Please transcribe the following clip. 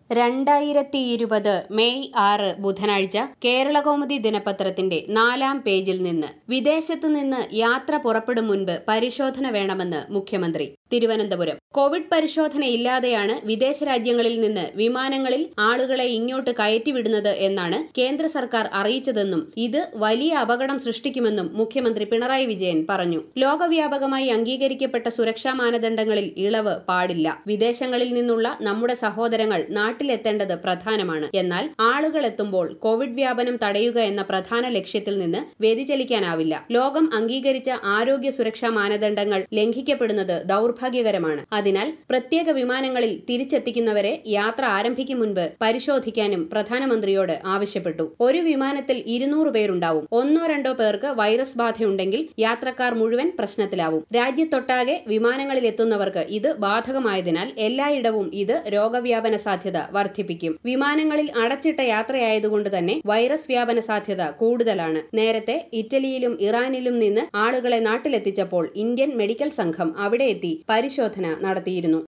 രണ്ടായിരത്തി ഇരുപത് മെയ് ആറ് ബുധനാഴ്ച കേരളകൗമുദി ദിനപത്രത്തിന്റെ നാലാം പേജിൽ നിന്ന് വിദേശത്തു നിന്ന് യാത്ര പുറപ്പെടും മുൻപ് പരിശോധന വേണമെന്ന് മുഖ്യമന്ത്രി തിരുവനന്തപുരം കോവിഡ് പരിശോധന ഇല്ലാതെയാണ് വിദേശ രാജ്യങ്ങളിൽ നിന്ന് വിമാനങ്ങളിൽ ആളുകളെ ഇങ്ങോട്ട് കയറ്റിവിടുന്നത് എന്നാണ് കേന്ദ്ര സർക്കാർ അറിയിച്ചതെന്നും ഇത് വലിയ അപകടം സൃഷ്ടിക്കുമെന്നും മുഖ്യമന്ത്രി പിണറായി വിജയൻ പറഞ്ഞു ലോകവ്യാപകമായി അംഗീകരിക്കപ്പെട്ട സുരക്ഷാ മാനദണ്ഡങ്ങളിൽ ഇളവ് പാടില്ല വിദേശങ്ങളിൽ നിന്നുള്ള നമ്മുടെ സഹോദരങ്ങൾ നാട്ടിലെത്തേണ്ടത് പ്രധാനമാണ് എന്നാൽ ആളുകൾ എത്തുമ്പോൾ കോവിഡ് വ്യാപനം തടയുക എന്ന പ്രധാന ലക്ഷ്യത്തിൽ നിന്ന് വ്യതിചലിക്കാനാവില്ല ലോകം അംഗീകരിച്ച ആരോഗ്യ സുരക്ഷാ മാനദണ്ഡങ്ങൾ ലംഘിക്കപ്പെടുന്നത് ദൌർഭാഗ്യകരമാണ് അതിനാൽ പ്രത്യേക വിമാനങ്ങളിൽ തിരിച്ചെത്തിക്കുന്നവരെ യാത്ര ആരംഭിക്കും മുൻപ് പരിശോധിക്കാനും പ്രധാനമന്ത്രിയോട് ആവശ്യപ്പെട്ടു ഒരു വിമാനത്തിൽ ഇരുന്നൂറ് പേരുണ്ടാവും ഒന്നോ രണ്ടോ പേർക്ക് വൈറസ് ബാധയുണ്ടെങ്കിൽ യാത്രക്കാർ മുഴുവൻ പ്രശ്നത്തിലാവും രാജ്യത്തൊട്ടാകെ വിമാനങ്ങളിൽ എത്തുന്നവർക്ക് ഇത് ബാധകമായതിനാൽ എല്ലായിടവും ഇത് രോഗവ്യാപന സാധ്യത വർദ്ധിപ്പിക്കും വിമാനങ്ങളിൽ അടച്ചിട്ട യാത്രയായതുകൊണ്ട് തന്നെ വൈറസ് വ്യാപന സാധ്യത കൂടുതലാണ് നേരത്തെ ഇറ്റലിയിലും ഇറാനിലും നിന്ന് ആളുകളെ നാട്ടിലെത്തിച്ചപ്പോൾ ഇന്ത്യൻ മെഡിക്കൽ സംഘം അവിടെ എത്തി പരിശോധന നടത്തിയിരുന്നു